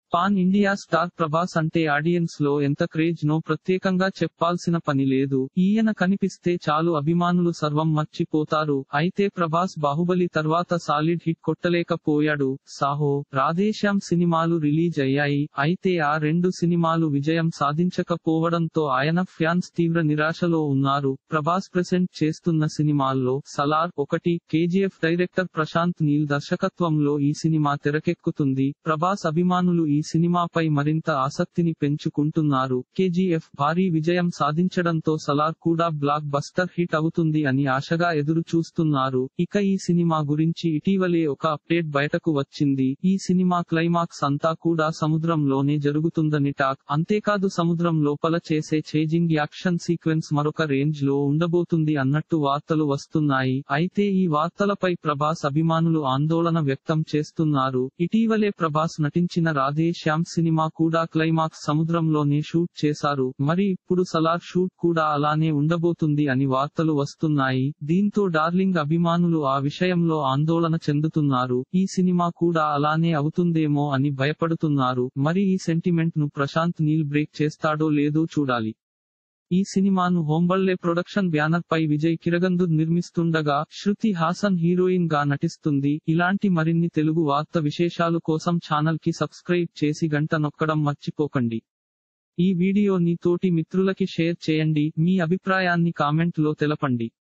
pan India star Prabhas అంటే audience లో ఎంత క్రేజ్ నో ప్రత్యేకంగా చెప్పాల్సిన పని లేదు ఈయన కనిపిస్తే చాలు అభిమానులు సర్వం మర్చిపోతారు అయితే ప్రభాస్ బాహుబలి తర్వాత సాలిడ్ హిట్ కొట్టలేకపోయాడు సాహో రాధేశ్యామ్ సినిమాలు రిలీజ్ అయ్యాయి అయితే ఆ రెండు సినిమాలు విజయం సాధించకపోవడంతో ఆయన ఫ్యాన్స్ తీవ్ర నిరాశలో ఉన్నారు ప్రభాస్ ప్రెసెంట్ చేస్తున్న సినిమాల్లో సలార్ ఒకటి కేజీఎఫ్ డైరెక్టర్ ప్రశాంత్ నీల్ దర్శకత్వంలో ఈ సినిమా తెరకెక్కుతుంది ప్రభాస్ అభిమానులు ఈ సినిమాపై మరింత ఆసక్తిని పెంచుకుంటున్నారు కేజీఎఫ్ భారీ విజయం సాధించడంతో సలార్ కూడా బ్లాక్ బస్టర్ హిట్ అవుతుంది అని ఆశగా ఎదురు చూస్తున్నారు ఇక ఈ సినిమా గురించి ఇటీవలే ఒక అప్డేట్ బయటకు వచ్చింది ఈ సినిమా క్లైమాక్స్ అంతా కూడా సముద్రంలోనే జరుగుతుందని టాక్ అంతేకాదు సముద్రం లోపల చేసే చేజింగ్ యాక్షన్ సీక్వెన్స్ మరొక రేంజ్ లో ఉండబోతుంది అన్నట్టు వార్తలు వస్తున్నాయి అయితే ఈ వార్తలపై ప్రభాస్ అభిమానులు ఆందోళన వ్యక్తం చేస్తున్నారు ఇటీవలే ప్రభాస్ నటించిన రాధే శ్యామ్ సినిమా కూడా క్లైమాక్స్ సముద్రంలోనే షూట్ చేశారు మరి ఇప్పుడు సలార్ షూట్ కూడా అలానే ఉండబోతుంది అని వార్తలు వస్తున్నాయి దీంతో డార్లింగ్ అభిమానులు ఆ విషయంలో ఆందోళన చెందుతున్నారు ఈ సినిమా కూడా అలానే అవుతుందేమో అని భయపడుతున్నారు మరి ఈ సెంటిమెంట్ ను ప్రశాంత్ నీల్ బ్రేక్ చేస్తాడో లేదో చూడాలి ఈ సినిమాను హోంబళ్లే ప్రొడక్షన్ బ్యానర్ పై విజయ్ కిరగందూర్ నిర్మిస్తుండగా శృతి హాసన్ హీరోయిన్ గా నటిస్తుంది ఇలాంటి మరిన్ని తెలుగు వార్త విశేషాలు కోసం ఛానల్ కి సబ్స్క్రైబ్ చేసి గంట నొక్కడం మర్చిపోకండి ఈ వీడియోని తోటి మిత్రులకి షేర్ చేయండి మీ అభిప్రాయాన్ని కామెంట్ లో తెలపండి